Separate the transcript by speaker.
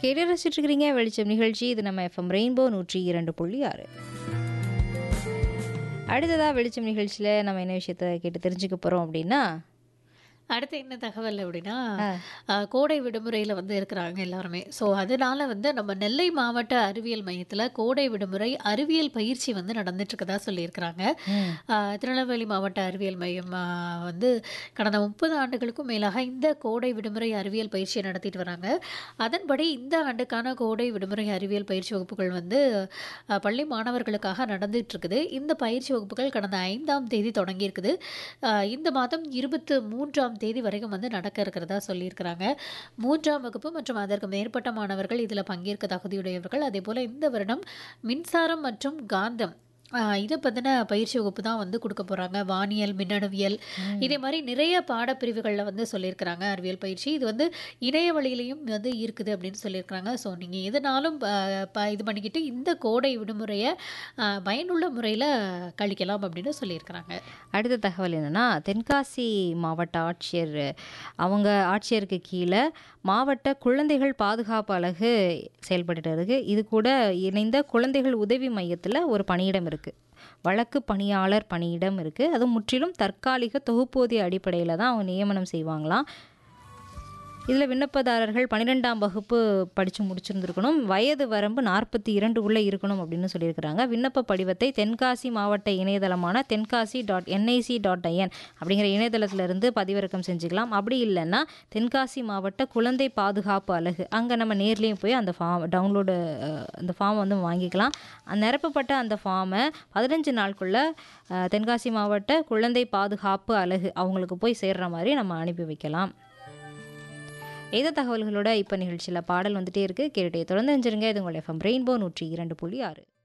Speaker 1: கேட்டு ரசிச்சுட்டு இருக்கிறீங்க வெளிச்சம் நிகழ்ச்சி இது நம்ம எஃப்எம் ரெயின்போ நூற்றி இரண்டு புள்ளி ஆறு அடுத்ததாக வெளிச்சம் நிகழ்ச்சியில் நம்ம என்ன விஷயத்த கேட்டு தெரிஞ்சுக்க போகிறோம் அப்படின்னா
Speaker 2: அடுத்து என்ன தகவல் அப்படின்னா
Speaker 1: ஆ.
Speaker 2: அஹ், கோடை விடுமுறையில் வந்து இருக்கிறாங்க எல்லாருமே ஸோ அதனால வந்து நம்ம நெல்லை மாவட்ட அறிவியல் மையத்தில் கோடை விடுமுறை அறிவியல் பயிற்சி வந்து நடந்துட்டு இருக்கதா சொல்லியிருக்கிறாங்க
Speaker 1: ம்,
Speaker 2: அஹ், திருநெல்வேலி மாவட்ட அறிவியல் மையம் அஹ், வந்து கடந்த முப்பது ஆண்டுகளுக்கும் மேலாக இந்த கோடை விடுமுறை அறிவியல் பயிற்சியை நடத்திட்டு வராங்க அதன்படி இந்த ஆண்டுக்கான கோடை விடுமுறை அறிவியல் பயிற்சி வகுப்புகள் வந்து அஹ், பள்ளி மாணவர்களுக்காக நடந்துட்டு இருக்குது இந்த பயிற்சி வகுப்புகள் கடந்த ஐந்தாம் தேதி தொடங்கியிருக்குது அஹ், இந்த மாதம் இருபத்து மூன்றாம் தேதி வரைக்கும் வந்து நடக்க இருக்கிறதா சொல்லியிருக்கிறாங்க மூன்றாம் வகுப்பு மற்றும் அதற்கு மேற்பட்ட மாணவர்கள் இதில் பங்கேற்க தகுதியுடையவர்கள் அதே போல் இந்த வருடம் மின்சாரம் மற்றும் காந்தம் ஆஹ் இதை பற்றின பயிற்சி வகுப்பு தான் வந்து கொடுக்க போகிறாங்க வானியல் மின்னணுவியல் இதே மாதிரி நிறைய பாடப்பிரிவுகளில் வந்து சொல்லியிருக்கிறாங்க அறிவியல் பயிற்சி இது வந்து இணைய வழியிலையும் வந்து இருக்குது அப்படின்னு சொல்லியிருக்கிறாங்க ஸோ நீங்கள் எதனாலும் ப- ப- இது பண்ணிக்கிட்டு இந்த கோடை விடுமுறையை ஆஹ் பயனுள்ள முறையில் கழிக்கலாம் அப்படின்னு சொல்லியிருக்கிறாங்க
Speaker 1: அடுத்த தகவல் என்னென்னா தென்காசி மாவட்ட ஆட்சியர் அவங்க ஆட்சியருக்கு கீழே மாவட்ட குழந்தைகள் பாதுகாப்பு அலகு செயல்பட்டுட்டு இருக்கு இது கூட இணைந்த குழந்தைகள் உதவி மையத்தில் ஒரு பணியிடம் இருக்குது வழக்கு பணியாளர் பணியிடம் இருக்குது அது முற்றிலும் தற்காலிக தொகுப்பூதிய அடிப்படையில் தான் அவங்க நியமனம் செய்வாங்களாம் இதில் விண்ணப்பதாரர்கள் பன்னிரெண்டாம் வகுப்பு படித்து முடிச்சிருந்துருக்கணும் வயது வரம்பு நாற்பத்தி இரண்டு உள்ளே இருக்கணும் அப்படின்னு சொல்லியிருக்கிறாங்க விண்ணப்ப படிவத்தை தென்காசி மாவட்ட இணையதளமான Tenkasi dot NIC dot IN அப்படிங்கிற இணையதளத்திலிருந்து பதிவிறக்கம் செஞ்சுக்கலாம் அப்படி இல்லைன்னா தென்காசி மாவட்ட குழந்தை பாதுகாப்பு அலகு அங்கே நம்ம நேர்லேயும் போய் அந்த ஃபார்ம் டவுன்லோடு அந்த ஃபார்ம் வந்து வாங்கிக்கலாம் அந்த நிரப்பப்பட்ட அந்த ஃபார்மை பதினஞ்சு நாளுக்குள்ளே தென்காசி மாவட்ட குழந்தை பாதுகாப்பு அலகு அவங்களுக்கு போய் சேர்ற மாதிரி நம்ம அனுப்பி வைக்கலாம் எந்த தகவல்களோட இப்போ நிகழ்ச்சியில் பாடல் வந்துட்டே இருக்குது கேட்டுட்டே தொடர்ந்து தெரிஞ்சிருங்க இது உங்கள் எஃப்எம் ரெயின்போ நூற்றி இரண்டு புள்ளி ஆறு